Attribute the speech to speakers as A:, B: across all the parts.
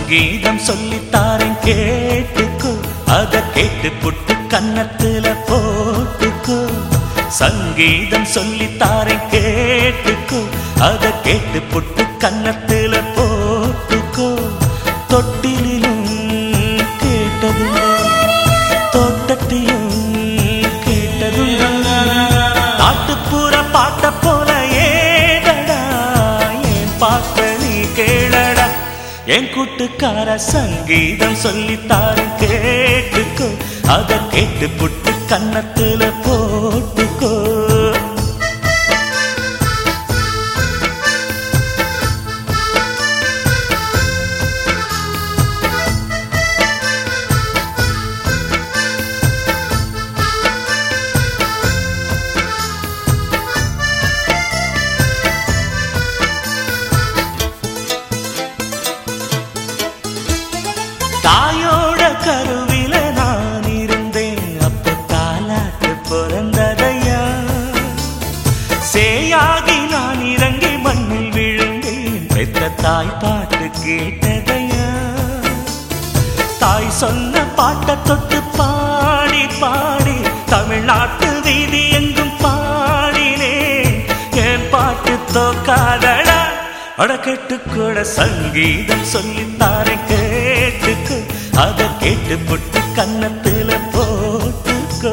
A: சங்கீதம் சொல்லித்தாரன் கேட்டுக்கோ அத கேட்டு புட்டு கன்னத்துல போட்டுக்கோ சங்கீதம் சொல்லித்தாரன் கேட்டுக்கோ அத கேட்டு புட்டு கன்னத்துல போட்டுக்கோ தொட்டிலும் கேட்டதுண்டா தோட்டத்திலும் கேட்டதுண்டா நாட்டுப்புற பாட்ட போல ஏடடா என் பாட்ட நீ கேளடா என் கூட்டுக்கார சங்கீதம் சொல்லித்தாரு கேட்டுக்கோ அத கேட்டு புட்டு கன்னத்துல போட்டுக்கோ தாயோட கருவில நான் இருந்தேன் அப்ப தாலாட்டு பிறந்ததையா சேயாகி நான் இறங்கி மண்ணில் விழுந்தேன் பெத்த தாய் பாட்டு கேட்டதையா தாய் சொன்ன பாட்டை தொட்டு பாடி பாடி தமிழ்நாட்டு வீதி எங்கும் பாடினேன் என் பாட்டு தோக்காதடா அடக்கெட்டு கூட சங்கீதம் சொல்லித்தார கேட்டுக்கு அத கேட்டு புட்டு கன்னத்துல போட்டுக்கோ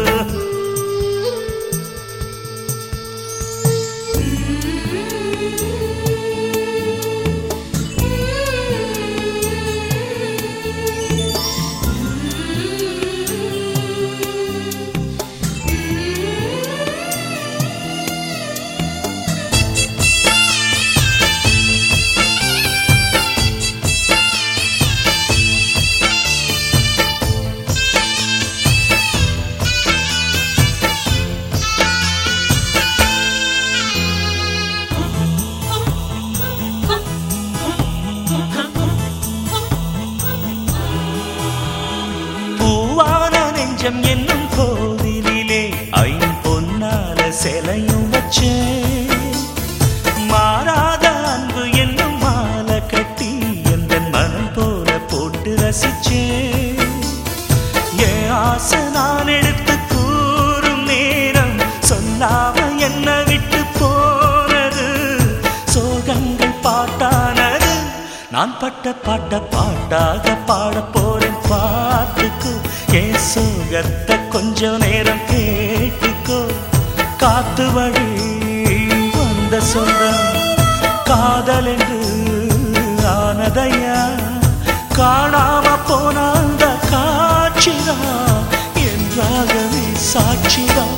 A: பூவான நெஞ்சம் என்னும் கோவிலிலே ஐம்பொன்னால சிலையும் வச்சேன் மாறாத அன்பு என்னும் மாலை கட்டி எந்த மனம் போல போட்டு ரசிச்சேன் என் ஆசை நான் எடுத்து கூறும் நேரம் சொல்லாம என்ன விட்டு போனது சோகங்கள் பாட்டானது நான் பட்ட பாட்ட பாட்டாக பாட போறேன் பாட்டுக்கு என் சோகத்தை கொஞ்ச நேரம் கேட்டுக்கோ காத்து வழி வந்த சொந்தம் காதல் என்று ஆனதையா காணாம போன அந்த காட்சிதான் என்றாகவே சாட்சிதான்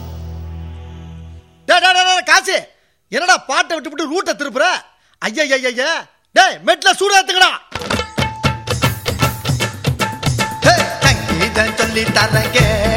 B: டேய், டேய், டேய், டேய், காசு என்னடா பாட்டை விட்டு விட்டு ரூட்டை திருப்புற ஐயா ஐயா டேய் மெட்ல சூட ஏத்துக்கடா
C: சங்கீதம் சொல்லி தர